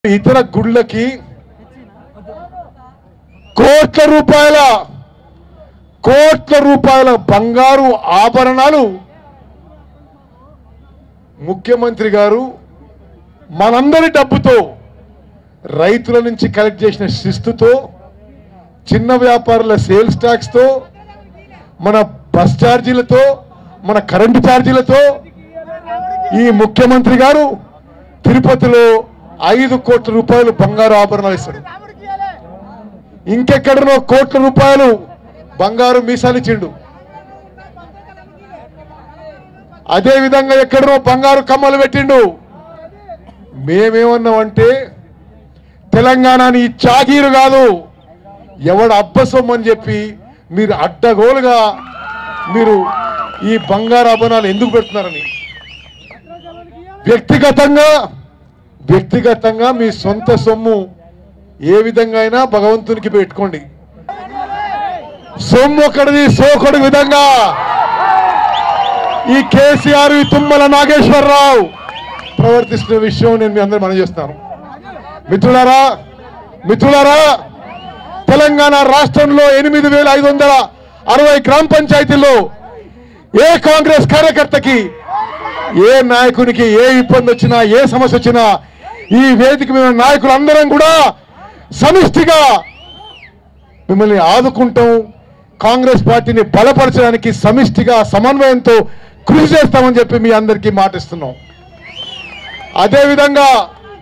ఇతర గుళ్ళకి కోట్ల రూపాయల కోట్ల రూపాయల బంగారు ఆభరణాలు ముఖ్యమంత్రి గారు మనందరి డబ్బుతో రైతుల నుంచి కలెక్ట్ చేసిన శిస్తుతో చిన్న వ్యాపారుల సేల్స్ ట్యాక్స్తో మన బస్ ఛార్జీలతో మన కరెంటు ఛార్జీలతో ఈ ముఖ్యమంత్రి గారు తిరుపతిలో ఐదు కోట్ల రూపాయలు బంగారు ఆభరణాలు ఇస్తాడు ఇంకెక్కడనో కోట్ల రూపాయలు బంగారు మీసాలు ఇచ్చిండు అదే విధంగా ఎక్కడనో బంగారు కమ్మలు పెట్టిండు మేమేమన్నామంటే తెలంగాణని ఈ చాగీరు కాదు ఎవడు అబ్బసొమ్మని చెప్పి మీరు అడ్డగోలుగా మీరు ఈ బంగారు ఆభరణాలు ఎందుకు పెడుతున్నారని వ్యక్తిగతంగా వ్యక్తిగతంగా మీ సొంత సొమ్ము ఏ విధంగా అయినా భగవంతునికి పెట్టుకోండి సొమ్ము ఒకటిది సోకొడు విధంగా ఈ కేసీఆర్ ఈ తుమ్మల నాగేశ్వరరావు ప్రవర్తిస్తున్న విషయం నేను మీ అందరూ మనం చేస్తాను మిత్రులారా మిత్రులారా తెలంగాణ రాష్ట్రంలో ఎనిమిది వేల ఐదు వందల అరవై గ్రామ పంచాయతీల్లో ఏ కాంగ్రెస్ కార్యకర్తకి ఏ నాయకునికి ఏ ఇబ్బంది వచ్చినా ఏ సమస్య వచ్చినా ఈ వేదిక మీద ఉన్న నాయకులందరం కూడా సమిష్టిగా మిమ్మల్ని ఆదుకుంటాం కాంగ్రెస్ పార్టీని బలపరచడానికి సమిష్టిగా సమన్వయంతో కృషి చేస్తామని చెప్పి మీ అందరికీ మాటిస్తున్నాం అదేవిధంగా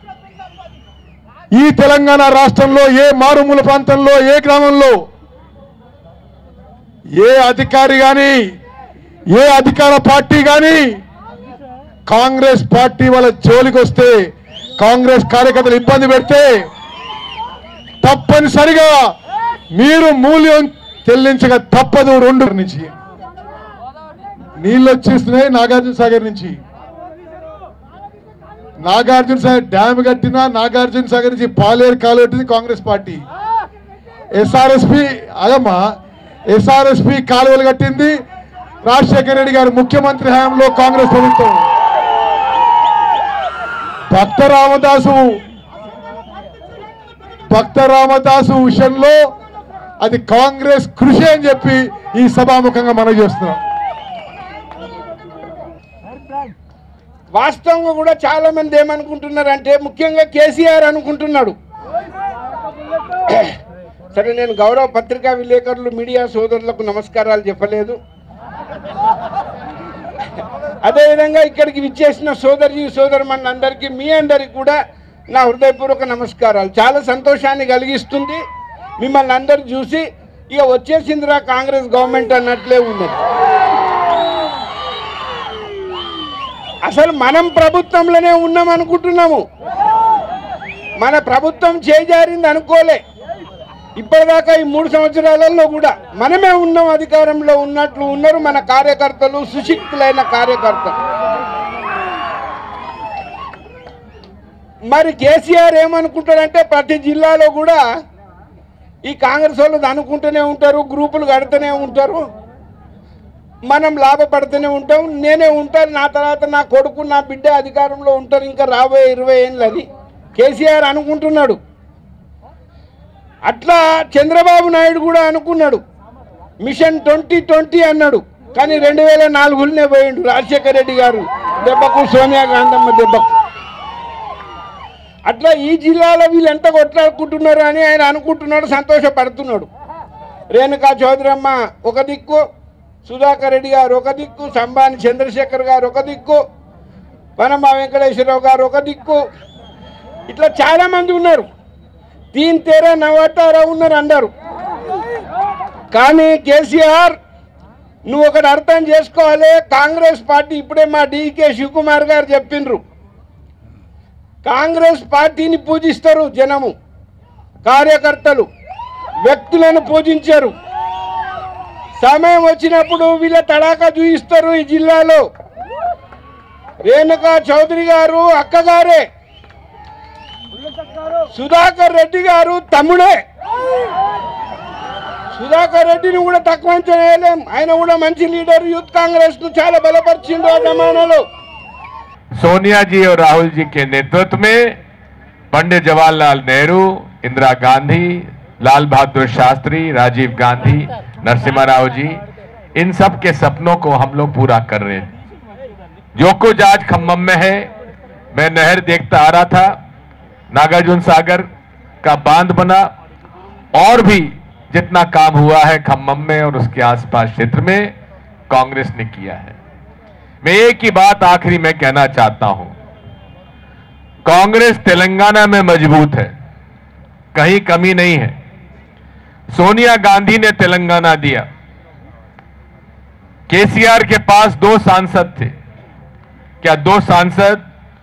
ఈ తెలంగాణ రాష్ట్రంలో ఏ మారుమూల ప్రాంతంలో ఏ గ్రామంలో ఏ అధికారి కానీ ఏ అధికార పార్టీ కానీ కాంగ్రెస్ పార్టీ వాళ్ళ జోలికి వస్తే కాంగ్రెస్ కార్యకర్తలు ఇబ్బంది పెడితే తప్పనిసరిగా మీరు మూల్యం చెల్లించక తప్పదు రెండు నుంచి నీళ్ళు వచ్చేస్తున్నాయి నాగార్జున సాగర్ నుంచి నాగార్జున సాగర్ డ్యామ్ కట్టినా నాగార్జున సాగర్ నుంచి పాలేరు కాలు కట్టింది కాంగ్రెస్ పార్టీ ఎస్ఆర్ఎస్పి అదమ్మా ఎస్ఆర్ఎస్పి కాలువలు కట్టింది రాజశేఖర రెడ్డి గారు ముఖ్యమంత్రి హయాంలో కాంగ్రెస్ ప్రభుత్వం భక్త రామదాసు భక్త రామదాసు విషయంలో అది కాంగ్రెస్ కృషి అని చెప్పి ఈ సభాముఖంగా మనం చేస్తున్నాం వాస్తవంగా కూడా చాలా మంది ఏమనుకుంటున్నారంటే ముఖ్యంగా కేసీఆర్ అనుకుంటున్నాడు సరే నేను గౌరవ పత్రికా విలేకరులు మీడియా సోదరులకు నమస్కారాలు చెప్పలేదు అదేవిధంగా ఇక్కడికి విచ్చేసిన సోదరి సోదరుమణి అందరికీ మీ అందరికి కూడా నా హృదయపూర్వక నమస్కారాలు చాలా సంతోషాన్ని కలిగిస్తుంది మిమ్మల్ని అందరు చూసి ఇక వచ్చేసిందిరా కాంగ్రెస్ గవర్నమెంట్ అన్నట్లే ఉన్నది అసలు మనం ప్రభుత్వంలోనే ఉన్నాం అనుకుంటున్నాము మన ప్రభుత్వం చేజారింది అనుకోలే ఇప్పటిదాకా ఈ మూడు సంవత్సరాలలో కూడా మనమే ఉన్నాం అధికారంలో ఉన్నట్లు ఉన్నారు మన కార్యకర్తలు సుశిక్తులైన కార్యకర్తలు మరి కేసీఆర్ ఏమనుకుంటాడంటే ప్రతి జిల్లాలో కూడా ఈ కాంగ్రెస్ వాళ్ళు అనుకుంటూనే ఉంటారు గ్రూపులు కడుతూనే ఉంటారు మనం లాభపడుతూనే ఉంటాం నేనే ఉంటాను నా తర్వాత నా కొడుకు నా బిడ్డ అధికారంలో ఉంటారు ఇంకా రాబోయే ఇరవై ఏళ్ళు అని కేసీఆర్ అనుకుంటున్నాడు అట్లా చంద్రబాబు నాయుడు కూడా అనుకున్నాడు మిషన్ ట్వంటీ ట్వంటీ అన్నాడు కానీ రెండు వేల నాలుగులోనే పోయిండు రాజశేఖర రెడ్డి గారు దెబ్బకు సోనియా గాంధమ్మ దెబ్బకు అట్లా ఈ జిల్లాలో వీళ్ళు ఎంత కొట్లాడుకుంటున్నారు అని ఆయన అనుకుంటున్నాడు సంతోషపడుతున్నాడు రేణుకా చౌదరమ్మ ఒక దిక్కు సుధాకర్ రెడ్డి గారు ఒక దిక్కు సంబాని చంద్రశేఖర్ గారు ఒక దిక్కు వనమ వెంకటేశ్వరరావు గారు ఒక దిక్కు ఇట్లా చాలా మంది ఉన్నారు దీని తేరా నవతారా ఉన్నారు అందరు కానీ కేసీఆర్ నువ్వు ఒకటి అర్థం చేసుకోవాలి కాంగ్రెస్ పార్టీ ఇప్పుడే మా డీకే శివకుమార్ గారు చెప్పిండ్రు కాంగ్రెస్ పార్టీని పూజిస్తారు జనము కార్యకర్తలు వ్యక్తులను పూజించారు సమయం వచ్చినప్పుడు వీళ్ళ తడాకా చూయిస్తారు ఈ జిల్లాలో రేణుకా చౌదరి గారు అక్కగారే సుధాకర్ రెడ్డి గారు తమ్ముడే సుధాకర్ రెడ్డిని కూడా తక్కువ అంచనా వేయలేం ఆయన కూడా మంచి లీడర్ యూత్ కాంగ్రెస్ ను చాలా బలపరిచిండు ఆ జమానాలో सोनिया जी और राहुल जी के नेतृत्व में पंडित जवाहरलाल नेहरू इंदिरा गांधी लाल बहादुर शास्त्री राजीव गांधी नरसिम्हा राव जी इन सब के सपनों को हम लोग पूरा कर रहे हैं जो कुछ आज खम्मम में है मैं नहर देखता आ रहा था नागार्जुन सागर का बांध बना और भी जितना काम हुआ है खम्मम में और उसके आसपास क्षेत्र में कांग्रेस ने किया है मैं एक ही बात आखिरी में कहना चाहता हूं कांग्रेस तेलंगाना में मजबूत है कहीं कमी नहीं है सोनिया गांधी ने तेलंगाना दिया केसीआर के पास दो सांसद थे क्या दो सांसद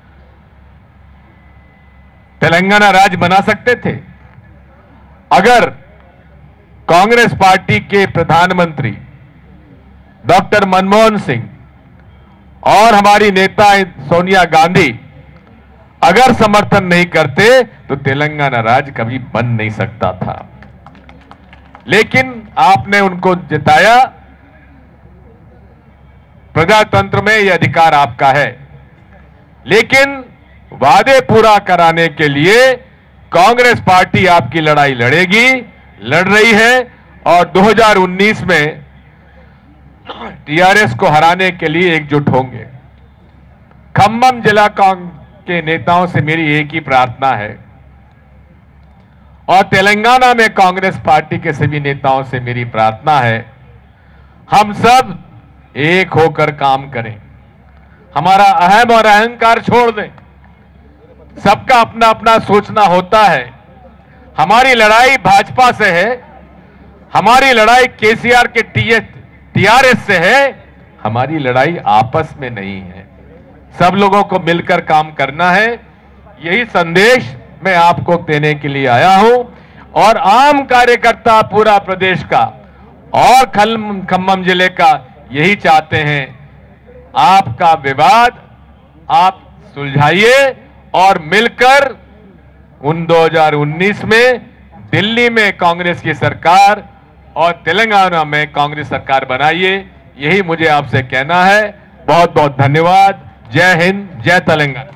तेलंगाना राज्य बना सकते थे अगर कांग्रेस पार्टी के प्रधानमंत्री डॉक्टर मनमोहन सिंह और हमारी नेता सोनिया गांधी अगर समर्थन नहीं करते तो तेलंगाना राज्य कभी बन नहीं सकता था लेकिन आपने उनको जिताया प्रजातंत्र में यह अधिकार आपका है लेकिन वादे पूरा कराने के लिए कांग्रेस पार्टी आपकी लड़ाई लड़ेगी लड़ रही है और 2019 में टीआरएस को हराने के लिए एकजुट होंगे खम्मम जिला कांग के नेताओं से मेरी एक ही प्रार्थना है और तेलंगाना में कांग्रेस पार्टी के सभी नेताओं से मेरी प्रार्थना है हम सब एक होकर काम करें हमारा अहम और अहंकार छोड़ दें सबका अपना अपना सोचना होता है हमारी लड़ाई भाजपा से है हमारी लड़ाई केसीआर के टीएस टीआरएस से है हमारी लड़ाई आपस में नहीं है सब लोगों को मिलकर काम करना है यही संदेश मैं आपको देने के लिए आया हूं और आम कार्यकर्ता पूरा प्रदेश का और खल- खम्मम जिले का यही चाहते हैं आपका विवाद आप सुलझाइए और मिलकर उन 2019 में दिल्ली में कांग्रेस की सरकार और तेलंगाना में कांग्रेस सरकार बनाइए यही मुझे आपसे कहना है बहुत बहुत धन्यवाद जय हिंद जय तेलंगाना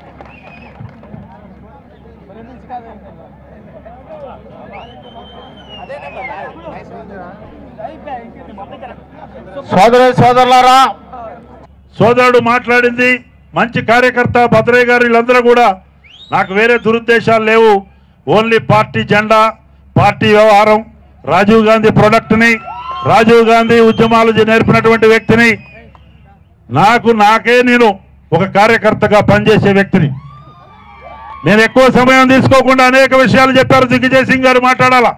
సోదర సోదరులారా సోదరుడు మాట్లాడింది మంచి కార్యకర్త భద్రయ్య గారు వీళ్ళందరూ కూడా నాకు వేరే దురుద్దేశాలు లేవు ఓన్లీ పార్టీ జెండా పార్టీ వ్యవహారం రాజీవ్ గాంధీ ప్రొడక్ట్ని రాజీవ్ గాంధీ ఉద్యమాలు నేర్పినటువంటి వ్యక్తిని నాకు నాకే నేను ఒక కార్యకర్తగా పనిచేసే వ్యక్తిని నేను ఎక్కువ సమయం తీసుకోకుండా అనేక విషయాలు చెప్పారు దిగ్విజయ్ సింగ్ గారు మాట్లాడాలా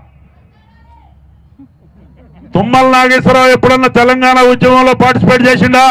తుమ్మల నాగేశ్వరరావు ఎప్పుడన్నా తెలంగాణ ఉద్యమంలో పార్టిసిపేట్ చేసిండా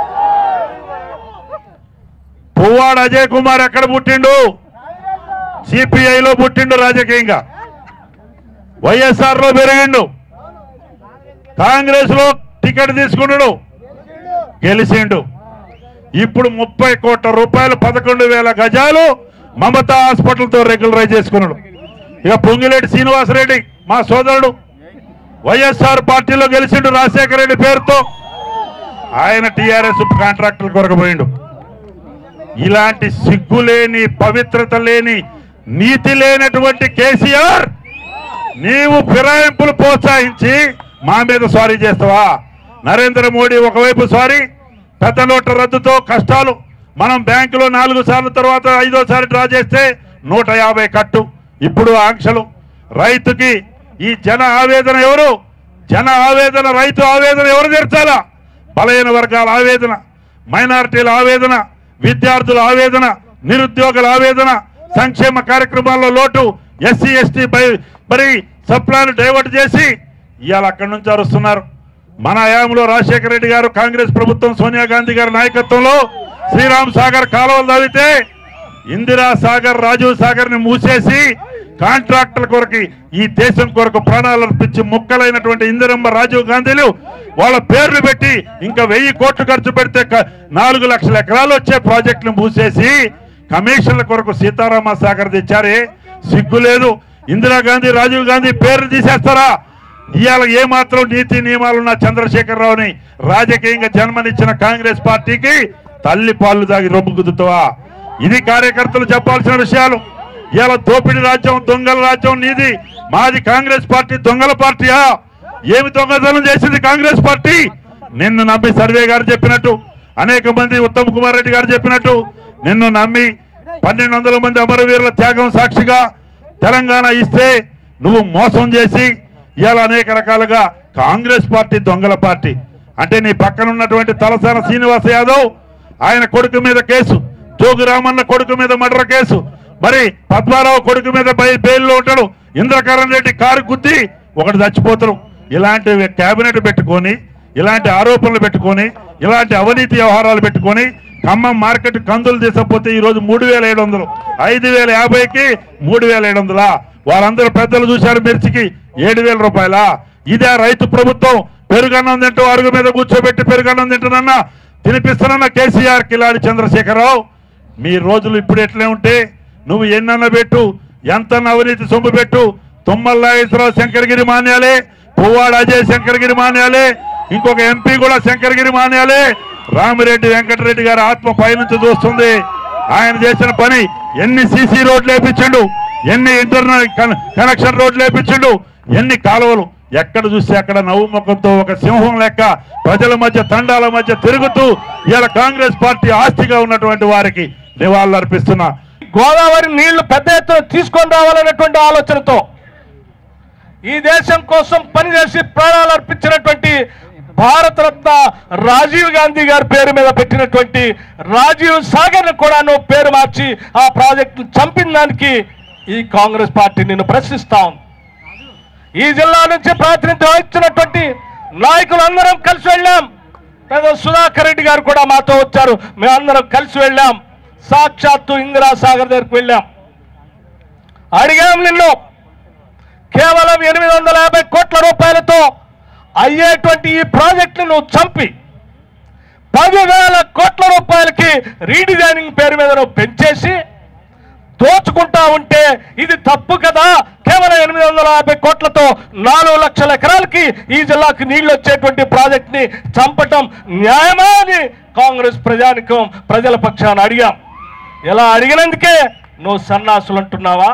పువ్వాడ అజయ్ కుమార్ ఎక్కడ పుట్టిండు సిపిఐలో పుట్టిండు రాజకీయంగా వైఎస్ఆర్ లో పెరిగిండు కాంగ్రెస్ లో టికెట్ తీసుకున్నాడు గెలిచిండు ఇప్పుడు ముప్పై కోట్ల రూపాయలు పదకొండు వేల గజాలు మమతా హాస్పిటల్తో రెగ్యులరైజ్ చేసుకున్నాడు ఇక పొంగిలేటి శ్రీనివాసరెడ్డి మా సోదరుడు వైఎస్ఆర్ పార్టీలో గెలిచిండు రాజశేఖర రెడ్డి పేరుతో ఆయన టీఆర్ఎస్ కాంట్రాక్టర్ కొరకు పోయిండు ఇలాంటి సిగ్గులేని పవిత్రత లేని నీతి లేనటువంటి కేసీఆర్ నీవు ఫిరాయింపులు ప్రోత్సహించి మా మీద సారీ చేస్తావా నరేంద్ర మోడీ ఒకవైపు సారీ పెద్ద నోట్ల రద్దుతో కష్టాలు మనం బ్యాంకులో నాలుగు సార్లు తర్వాత ఐదోసారి డ్రా చేస్తే నూట యాభై కట్టు ఇప్పుడు ఆంక్షలు రైతుకి ఈ జన ఆవేదన ఎవరు జన ఆవేదన రైతు ఆవేదన ఎవరు తీర్చాలా బలహీన వర్గాల ఆవేదన మైనారిటీల ఆవేదన విద్యార్థుల ఆవేదన నిరుద్యోగుల ఆవేదన సంక్షేమ కార్యక్రమాల్లో లోటు ఎస్సీ ఎస్టీ మరి సప్లాన్ డైవర్ట్ చేసి ఇవాళ అక్కడి నుంచి అరుస్తున్నారు మన హయాంలో రాజశేఖర రెడ్డి గారు కాంగ్రెస్ ప్రభుత్వం సోనియా గాంధీ గారి నాయకత్వంలో శ్రీరామ్ సాగర్ కాలువలు తవ్వితే ఇందిరా సాగర్ రాజీవ్ సాగర్ ని మూసేసి కాంట్రాక్టుల కొరకు ఈ దేశం కొరకు ప్రాణాలు అర్పించి ముక్కలైనటువంటి ఇందిరమ్మ రాజీవ్ గాంధీలు వాళ్ళ పేర్లు పెట్టి ఇంకా వెయ్యి కోట్లు ఖర్చు పెడితే క- నాలుగు లక్షల ఎకరాలు వచ్చే ప్రాజెక్టులు మూసేసి కమిషన్ల కొరకు సీతారామ సాగర్ తెచ్చారే సిగ్గు లేదు ఇందిరాగాంధీ రాజీవ్ గాంధీ పేర్లు తీసేస్తారా ఇవాళ ఏమాత్రం నీతి నియమాలున్న చంద్రశేఖరరావుని రాజకీయంగా జన్మనిచ్చిన కాంగ్రెస్ పార్టీకి తల్లి పాలు దాగి రొమ్ము కుదుతావా ఇది కార్యకర్తలు చెప్పాల్సిన విషయాలు ఇలా దోపిడి రాజ్యం దొంగల రాజ్యం నీది మాది కాంగ్రెస్ పార్టీ దొంగల పార్టీయా ఏమి దొంగతనం చేసింది కాంగ్రెస్ పార్టీ నిన్ను నమ్మి సర్వే గారు చెప్పినట్టు అనేక మంది ఉత్తమ్ కుమార్ రెడ్డి గారు చెప్పినట్టు నిన్ను నమ్మి పన్నెండు వందల మంది అమరవీరుల త్యాగం సాక్షిగా తెలంగాణ ఇస్తే నువ్వు మోసం చేసి ఇవాళ అనేక రకాలుగా కాంగ్రెస్ పార్టీ దొంగల పార్టీ అంటే నీ పక్కన ఉన్నటువంటి తలసాన శ్రీనివాస యాదవ్ ఆయన కొడుకు మీద కేసు జోగు రామన్న కొడుకు మీద మర్డర్ కేసు మరి పద్మారావు కొడుకు మీద బై- బెయిల్లో ఉంటాడు ఇంద్రకరణ్ రెడ్డి కారు గుద్ది ఒకటి చచ్చిపోతారు ఇలాంటి కేబినెట్ పెట్టుకొని ఇలాంటి ఆరోపణలు పెట్టుకొని ఇలాంటి అవినీతి వ్యవహారాలు పెట్టుకొని ఖమ్మం మార్కెట్ కందులు తీసుకపోతే ఈ రోజు మూడు వేల ఏడు వందలు ఐదు వేల యాభైకి మూడు వేల ఏడు వందలా వారందరూ పెద్దలు చూశారు మిర్చికి ఏడు వేల రూపాయలా ఇదే రైతు ప్రభుత్వం పెరుగన్నం తింటూ అరుగు మీద కూర్చోబెట్టి పెరుగన్నం తింటున్నా తినిపిస్తున్న కేసీఆర్ కిలాడి చంద్రశేఖరరావు మీ రోజులు ఇప్పుడు ఎట్లే ఉంటే నువ్వు ఎన్నన్న పెట్టు ఎంత అవినీతి సొమ్ము పెట్టు తుమ్మల నాగేశ్వరరావు శంకరగిరి మాన్యాలే పువ్వాడ అజయ్ శంకరగిరి మాన్యాలే ఇంకొక ఎంపీ కూడా శంకరగిరి మాన్యాలే రామిరెడ్డి వెంకటరెడ్డి గారి ఆత్మ పైనుంచి చూస్తుంది ఆయన చేసిన పని ఎన్ని సీసీ రోడ్లు వేపించిండు ఎన్ని ఇంటర్నల్ కన- కనెక్షన్ రోడ్లు వేపించిండు ఎన్ని కాలువలు ఎక్కడ చూస్తే అక్కడ నవ్వు ముఖంతో ఒక సింహం లెక్క ప్రజల మధ్య తండాల మధ్య తిరుగుతూ ఇలా కాంగ్రెస్ పార్టీ ఆస్తిగా ఉన్నటువంటి వారికి నివాళులు అర్పిస్తున్నా గోదావరి నీళ్లు పెద్ద ఎత్తున తీసుకొని రావాలనేటువంటి ఆలోచనతో ఈ దేశం కోసం పనిచేసి ప్రాణాలు అర్పించినటువంటి భారతరత్న రాజీవ్ గాంధీ గారి పేరు మీద పెట్టినటువంటి రాజీవ్ సాగర్ కూడా నువ్వు పేరు మార్చి ఆ ప్రాజెక్టు చంపిన దానికి ఈ కాంగ్రెస్ పార్టీ నిన్ను ప్రశ్నిస్తా ఉంది ఈ జిల్లా నుంచి ప్రాతినిధ్యం వహించినటువంటి నాయకులందరం కలిసి వెళ్ళాం పెద్ద సుధాకర్ రెడ్డి గారు కూడా మాతో వచ్చారు మేమందరం కలిసి వెళ్ళాం సాక్షాత్తు ఇందిరా సాగర్ దగ్గరికి వెళ్ళాం అడిగాం నిన్ను కేవలం ఎనిమిది వందల యాభై కోట్ల రూపాయలతో అయ్యేటువంటి ఈ ప్రాజెక్టును నువ్వు చంపి పదివేల కోట్ల రూపాయలకి రీడిజైనింగ్ పేరు మీద నువ్వు పెంచేసి దోచుకుంటా ఉంటే ఇది తప్పు కదా కేవలం ఎనిమిది వందల యాభై కోట్లతో నాలుగు లక్షల ఎకరాలకి ఈ జిల్లాకు నీళ్లు వచ్చేటువంటి ప్రాజెక్ట్ ని చంపటం న్యాయమా అని కాంగ్రెస్ ప్రజానికం ప్రజల పక్షాన అడిగాం ఇలా అడిగినందుకే నువ్వు సన్నాసులు అంటున్నావా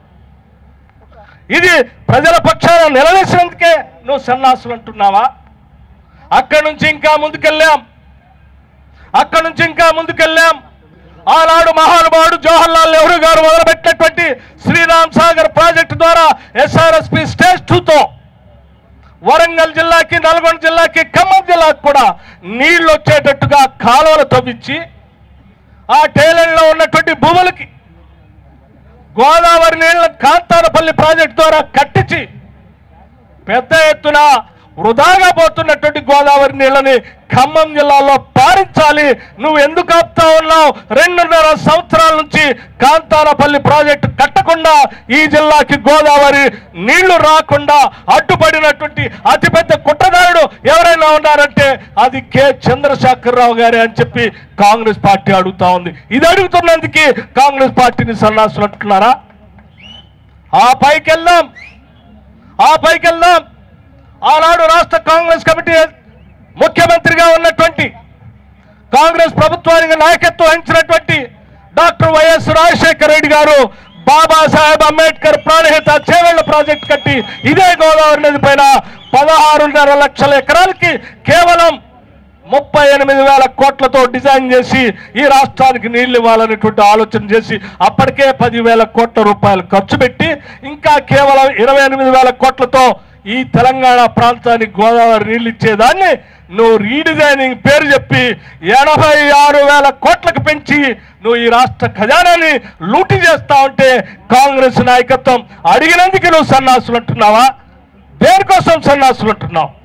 ఇది ప్రజల పక్షాన నిలదీసినందుకే నువ్వు సన్నాసులు అంటున్నావా అక్కడి నుంచి ఇంకా ముందుకెళ్ళాం అక్కడి నుంచి ఇంకా ముందుకెళ్ళాం ఆనాడు మహానుభావుడు జవహర్లాల్ నెహ్రూ గారు మొదలుపెట్టినటువంటి శ్రీరామ్ సాగర్ ప్రాజెక్టు ద్వారా ఎస్ఆర్ఎస్పి స్టేజ్ టూతో వరంగల్ జిల్లాకి నల్గొండ జిల్లాకి ఖమ్మం జిల్లాకి కూడా నీళ్లు వచ్చేటట్టుగా కాలువలు తవ్వించి ఆ టైలెండ్లో ఉన్నటువంటి భూములకి గోదావరి నీళ్ల కాంతారపల్లి ప్రాజెక్టు ద్వారా కట్టించి పెద్ద ఎత్తున వృధాగా పోతున్నటువంటి గోదావరి నీళ్ళని ఖమ్మం జిల్లాలో పారించాలి నువ్వు ఎందుకు ఆపుతా ఉన్నావు రెండున్నర సంవత్సరాల నుంచి కాంతారపల్లి ప్రాజెక్టు కట్టకుండా ఈ జిల్లాకి గోదావరి నీళ్లు రాకుండా అడ్డుపడినటువంటి అతిపెద్ద కుట్రదారుడు ఎవరైనా ఉన్నారంటే అది కె చంద్రశేఖరరావు గారే అని చెప్పి కాంగ్రెస్ పార్టీ అడుగుతా ఉంది ఇది అడుగుతున్నందుకు కాంగ్రెస్ పార్టీని సన్నాసులు అంటున్నారా ఆ పైకి వెళ్దాం ఆ పైకి వెళ్దాం ఆనాడు రాష్ట్ర కాంగ్రెస్ కమిటీ ముఖ్యమంత్రిగా ఉన్నటువంటి కాంగ్రెస్ ప్రభుత్వానికి నాయకత్వం వహించినటువంటి doctor YS Rajasekhara Reddy garu Babasaheb Ambedkar Pranahita Chevella project కట్టి ఇదే గోదావరి నది పైన పదహారున్నర లక్షల ఎకరాలకి కేవలం ముప్పై ఎనిమిది వేల కోట్లతో డిజైన్ చేసి ఈ రాష్ట్రానికి నీళ్లు ఇవ్వాలనేటువంటి ఆలోచన చేసి అప్పటికే పదివేల కోట్ల రూపాయలు ఖర్చు పెట్టి ఇంకా కేవలం ఇరవై ఎనిమిది వేల కోట్లతో ఈ తెలంగాణ ప్రాంతానికి గోదావరి నీళ్లు ఇచ్చేదాన్ని నువ్వు రీడిజైనింగ్ పేరు చెప్పి ఎనభై ఆరు వేల కోట్లకు పెంచి నువ్వు ఈ రాష్ట్ర ఖజానాని లూటి చేస్తా ఉంటే కాంగ్రెస్ నాయకత్వం అడిగినందుకు నువ్వు సన్నాసులు అంటున్నావా దేనికోసం సన్నాసులు అంటున్నావు